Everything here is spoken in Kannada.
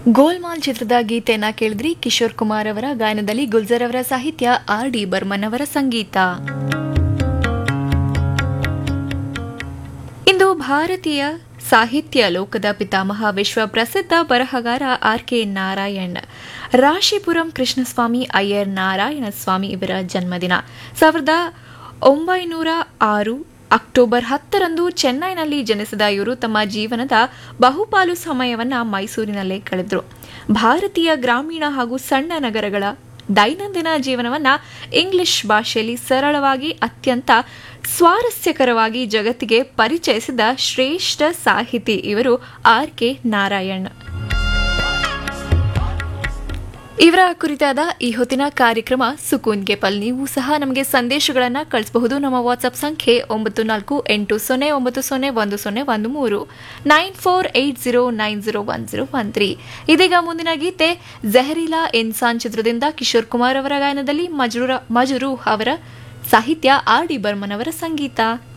ಗೋಲ್ಮಾಲ್ ಚಿತ್ರದ ಗೀತೆಯನ್ನ ಕೇಳಿದ್ರಿ ಕಿಶೋರ್ ಕುಮಾರ್ ಅವರ ಗಾಯನದಲ್ಲಿ ಗುಲ್ಜರ್ ಅವರ ಸಾಹಿತ್ಯ ಆರ್ ಡಿ ಬರ್ಮನ್ ಅವರ ಸಂಗೀತ ಇಂದು ಭಾರತೀಯ ಸಾಹಿತ್ಯ ಲೋಕದ ಪಿತಾಮಹ ವಿಶ್ವ ಪ್ರಸಿದ್ಧ ಬರಹಗಾರ ಆರ್ ಕೆ ನಾರಾಯಣ್ ರಾಶಿಪುರಂ ಕೃಷ್ಣಸ್ವಾಮಿ ಅಯ್ಯರ್ ನಾರಾಯಣ ಸ್ವಾಮಿ ಇವರ ಜನ್ಮದಿನ ಸಾವಿರದ ಒಂಬೈನೂರ ಆರು ಅಕ್ಟೋಬರ್ ಹತ್ತರಂದು ಚೆನ್ನೈನಲ್ಲಿ ಜನಿಸಿದ ಇವರು ತಮ್ಮ ಜೀವನದ ಬಹುಪಾಲು ಸಮಯವನ್ನ ಮೈಸೂರಿನಲ್ಲೇ ಕಳೆದರು ಭಾರತೀಯ ಗ್ರಾಮೀಣ ಹಾಗೂ ಸಣ್ಣ ನಗರಗಳ ದೈನಂದಿನ ಜೀವನವನ್ನ ಇಂಗ್ಲಿಷ್ ಭಾಷೆಯಲ್ಲಿ ಸರಳವಾಗಿ ಅತ್ಯಂತ ಸ್ವಾರಸ್ಯಕರವಾಗಿ ಜಗತ್ತಿಗೆ ಪರಿಚಯಿಸಿದ ಶ್ರೇಷ್ಠ ಸಾಹಿತಿ ಇವರು ಆರ್ ಕೆ ನಾರಾಯಣ್ ಇವರ ಕುರಿತಾದ ಈ ಹೊತ್ತಿನ ಕಾರ್ಯಕ್ರಮ ಸುಕೂನ್ಗೆ ಪಲ್ ನೀವು ಸಹ ನಮಗೆ ಸಂದೇಶಗಳನ್ನು ಕಳಿಸಬಹುದು ನಮ್ಮ ವಾಟ್ಸ್ಆಪ್ ಸಂಖ್ಯೆ ಒಂಬತ್ತು ನಾಲ್ಕು ಎಂಟು ಸೊನ್ನೆ ಒಂಬತ್ತು ಸೊನ್ನೆ ಒಂದು ಸೊನ್ನೆ ಒಂದು ಮೂರು nine four eight zero nine zero one zero one three ಇದೀಗ ಮುಂದಿನ ಗೀತೆ ಜಹರೀಲಾ ಇನ್ಸಾನ್ ಚಿತ್ರದಿಂದ ಕಿಶೋರ್ ಕುಮಾರ್ ಅವರ ಗಾಯನದಲ್ಲಿ ಮಜೂರ ಮಜುರು ಅವರ ಸಾಹಿತ್ಯ ಆರ್ ಡಿ ಬರ್ಮನ್ ಅವರ ಸಂಗೀತ